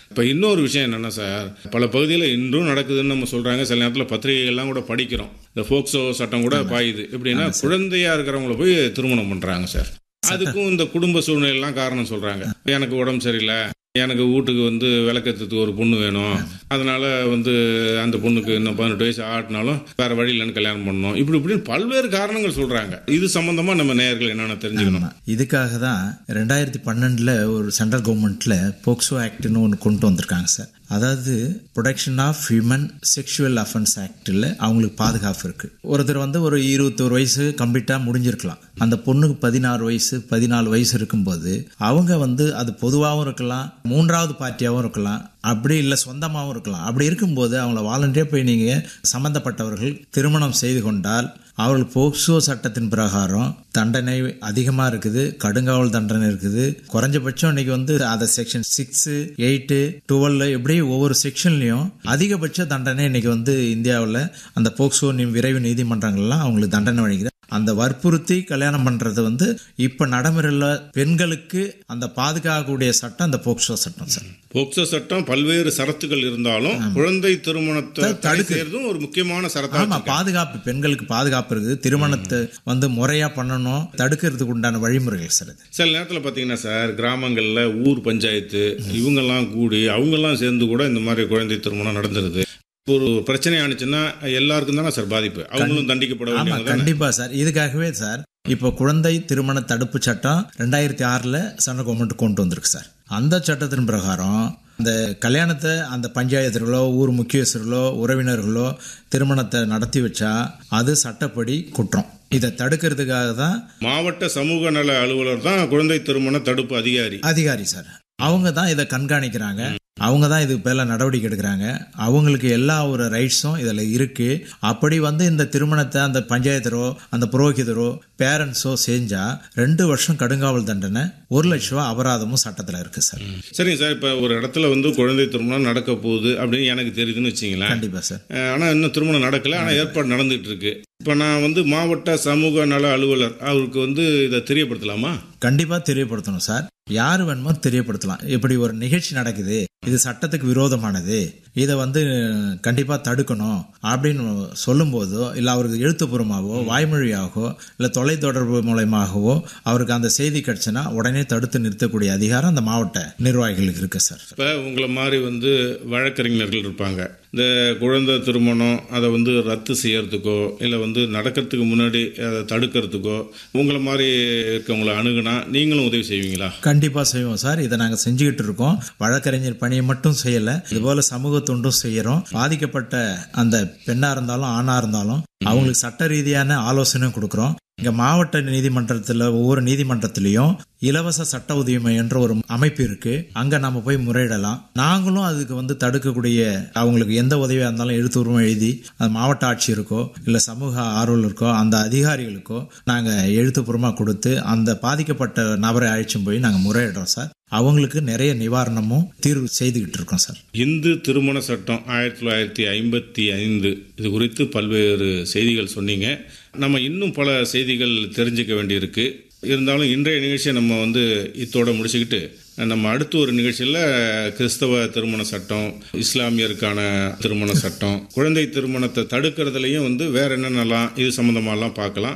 இப்போ இன்னொரு விஷயம் என்னென்னா சார் பல பகுதியில் இன்றும் நடக்குதுன்னு நம்ம சொல்கிறாங்க சில நேரத்தில் பத்திரிகைகள்லாம் கூட படிக்கிறோம் இந்த ஃபோக்சோ சட்டம் கூட பாயுது எப்படின்னா குழந்தையா இருக்கிறவங்கள போய் திருமணம் பண்ணுறாங்க சார் அதுக்கும் இந்த குடும்ப சூழ்நிலைலாம் காரணம் சொல்கிறாங்க எனக்கு உடம்பு சரியில்லை எனக்கு வீட்டுக்கு வந்து விளக்கத்துக்கு ஒரு பொண்ணு வேணும் அதனால வந்து அந்த பொண்ணுக்கு இன்னும் பதினெட்டு வயசு ஆட்டினாலும் வேற வழி இல்லைன்னு கல்யாணம் பண்ணணும் இப்படி இப்படின்னு பல்வேறு காரணங்கள் சொல்றாங்க இது சம்பந்தமா நம்ம நேயர்கள் என்னென்ன தெரிஞ்சுக்கணும் ஆமா. இதுக்காக தான் ரெண்டாயிரத்தி பன்னெண்டில் ஒரு சென்ட்ரல் கவர்மெண்ட்ல போக்சோ ஆக்ட்னு ஒன்று கொண்டு வந்திருக்காங்க சார் அதாவது protection of human sexual offence ஆக்டில் அவங்களுக்கு பாதுகாப்பு இருக்கு ஒருத்தர் வந்து ஒரு இருபத்தோரு வயசு கம்ப்ளீட்டாக முடிஞ்சிருக்கலாம் அந்த பொண்ணுக்கு பதினாறு வயசு பதினாலு வயசு இருக்கும்போது அவங்க வந்து அது பொதுவாகவும் இருக்கலாம் மூன்றாவது பார்ட்டியாகவும் இருக்கலாம் அப்படி இல்லை சொந்தமாகவும் இருக்கலாம் அப்படி இருக்கும்போது அவங்கள வாலண்டியாக போய் நீங்கள் சம்மந்தப்பட்டவர்கள் திருமணம் செய்து கொண்டால் அவர்கள் போக்சோ சட்டத்தின் பிரகாரம் தண்டனை அதிகமாக இருக்குது கடுங்காவல் தண்டனை இருக்குது குறைஞ்சபட்சம் இன்னைக்கு வந்து அதை செக்ஷன் சிக்ஸு எயிட்டு டுவெல் எப்படி ஒவ்வொரு செக்ஷன்லையும் அதிகபட்ச தண்டனை இன்னைக்கு வந்து இந்தியாவில் அந்த போக்சோ நீ- விரைவு நீதிமன்றங்கள்லாம் அவங்களுக்கு தண்டனை வழங்குது அந்த வற்புறுத்தி கல்யாணம் பண்றது வந்து இப்ப நடைமுறையில் பெண்களுக்கு அந்த பாதுகாக்கக்கூடிய சட்டம் அந்த போக்சோ சட்டம் சார் போக்சோ சட்டம் பல்வேறு சரத்துகள் இருந்தாலும் குழந்தை திருமணத்தை தடை செய்யறதும் ஒரு முக்கியமான சரத்தா ஆமா பாதுகாப்பு பெண்களுக்கு பாதுகாப்பு இருக்குது திருமணத்தை வந்து முறையா பண்ணணும் தடுக்கிறதுக்கு உண்டான வழிமுறைகள் சார் இது சில நேரத்தில் பார்த்தீங்கன்னா சார் கிராமங்களில் ஊர் பஞ்சாயத்து இவங்கெல்லாம் கூடி அவங்கெல்லாம் சேர்ந்து கூட இந்த மாதிரி குழந்தை திருமணம் நடந்துருது ஒரு பிரச்சனை ஆனிச்சுன்னா எல்லாருக்கும் தானே சார் பாதிப்பு அவங்களும் தண்டிக்கப்பட ஆமா வேண்டியது தானே? கண்டிப்பா சார் இதுக்காகவே சார் இப்போ குழந்தை திருமண தடுப்பு சட்டம் ரெண்டாயிரத்தி ஆறுல சென்ட்ரல் கவர்மெண்ட் கொண்டு வந்திருக்கு சார் அந்த சட்டத்தின் பிரகாரம் அந்த கல்யாணத்தை அந்த பஞ்சாயத்துகளோ ஊர் முக்கியஸ்தர்களோ உறவினர்களோ திருமணத்தை நடத்தி வச்சா அது சட்டப்படி குற்றம் இதை தடுக்கிறதுக்காக தான் மாவட்ட சமூக நல அலுவலர் தான் குழந்தை திருமண தடுப்பு அதிகாரி அதிகாரி சார் அவங்க தான் இதை கண்காணிக்கிறாங்க அவங்க தான் இதுக்கு பேரில் நடவடிக்கை எடுக்கிறாங்க அவங்களுக்கு எல்லா ஒரு ரைட்ஸும் இதில் இருக்கு அப்படி வந்து இந்த திருமணத்தை அந்த பஞ்சாயத்தரோ அந்த புரோகிதரோ பேரண்ட்ஸோ செஞ்சா ரெண்டு வருஷம் கடுங்காவல் தண்டனை ஒரு லட்ச ரூபா அபராதமும் சட்டத்தில் இருக்கு சார் சரிங்க சார் இப்போ ஒரு இடத்துல வந்து குழந்தை திருமணம் நடக்க போகுது அப்படின்னு எனக்கு தெரியுதுன்னு வச்சிங்களேன் கண்டிப்பா சார் ஆனால் இன்னும் திருமணம் நடக்கல ஆனால் ஏற்பாடு நடந்துகிட்டு இருக்கு இப்போ நான் வந்து மாவட்ட சமூக நல அலுவலர் அவருக்கு வந்து இதை தெரியப்படுத்தலாமா கண்டிப்பா தெரியப்படுத்தணும் சார் யார் வேணுமோ தெரியப்படுத்தலாம் இப்படி ஒரு நிகழ்ச்சி நடக்குது இது சட்டத்துக்கு விரோதமானது இதை வந்து கண்டிப்பா தடுக்கணும் அப்படின்னு சொல்லும்போதோ இல்லை அவருக்கு எழுத்துப்பூர்வமாகவோ வாய்மொழியாகவோ இல்லை தொலைத்தொடர்பு மூலயமாகவோ அவருக்கு அந்த செய்தி கிடைச்சுன்னா உடனே தடுத்து நிறுத்தக்கூடிய அதிகாரம் அந்த மாவட்ட நிர்வாகிகளுக்கு இருக்கு சார் இப்போ உங்களை மாதிரி வந்து வழக்கறிஞர்கள் இருப்பாங்க இந்த குழந்தை திருமணம் அதை வந்து ரத்து செய்யறதுக்கோ இல்லை வந்து நடக்கிறதுக்கு முன்னாடி அதை தடுக்கிறதுக்கோ உங்களை மாதிரி இருக்கவங்களை அணுகுனா நீங்களும் உதவி செய்வீங்களா கண்டிப்பா செய்வோம் சார் இதை நாங்க செஞ்சுக்கிட்டு இருக்கோம் வழக்கறிஞர் பணியை மட்டும் செய்யல இது போல சமூக தொண்டும் செய்யறோம் பாதிக்கப்பட்ட அந்த பெண்ணா இருந்தாலும் ஆணா இருந்தாலும் அவங்களுக்கு சட்ட ரீதியான ஆலோசனை கொடுக்குறோம் இங்க மாவட்ட நீதிமன்றத்துல ஒவ்வொரு நீதிமன்றத்திலையும் இலவச சட்ட உதவி என்ற ஒரு அமைப்பு இருக்கு அங்க நம்ம போய் முறையிடலாம் நாங்களும் அதுக்கு வந்து தடுக்கக்கூடிய அவங்களுக்கு எந்த உதவியா இருந்தாலும் எழுத்துருவம் எழுதி அந்த மாவட்ட ஆட்சியருக்கோ இல்ல சமூக ஆர்வலருக்கோ அந்த அதிகாரிகளுக்கோ நாங்க எழுத்துப்பூர்வமா கொடுத்து அந்த பாதிக்கப்பட்ட நபரை அழைச்சும் போய் நாங்க முறையிடுறோம் சார் அவங்களுக்கு நிறைய நிவாரணமும் தீர்வு செய்துகிட்டு இருக்கோம் சார் இந்து திருமண சட்டம் ஆயிரத்தி தொள்ளாயிரத்தி ஐம்பத்தி ஐந்து இது குறித்து பல்வேறு செய்திகள் சொன்னீங்க நம்ம இன்னும் பல செய்திகள் தெரிஞ்சுக்க வேண்டியிருக்கு இருந்தாலும் இன்றைய நிகழ்ச்சியை நம்ம வந்து இத்தோட முடிச்சுக்கிட்டு நம்ம அடுத்த ஒரு நிகழ்ச்சியில் கிறிஸ்தவ திருமண சட்டம் இஸ்லாமியருக்கான திருமண சட்டம் குழந்தை திருமணத்தை தடுக்கிறதுலையும் வந்து வேற என்னென்னலாம் இது சம்மந்தமாலாம் பார்க்கலாம்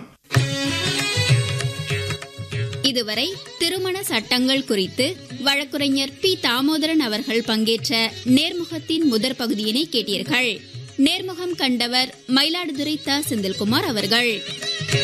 இதுவரை திருமண சட்டங்கள் குறித்து வழக்குரைஞர் பி தாமோதரன் அவர்கள் பங்கேற்ற நேர்முகத்தின் முதற் பகுதியினை கேட்டீர்கள் நேர்முகம் கண்டவர் மயிலாடுதுறை த செந்தில்குமார் அவர்கள்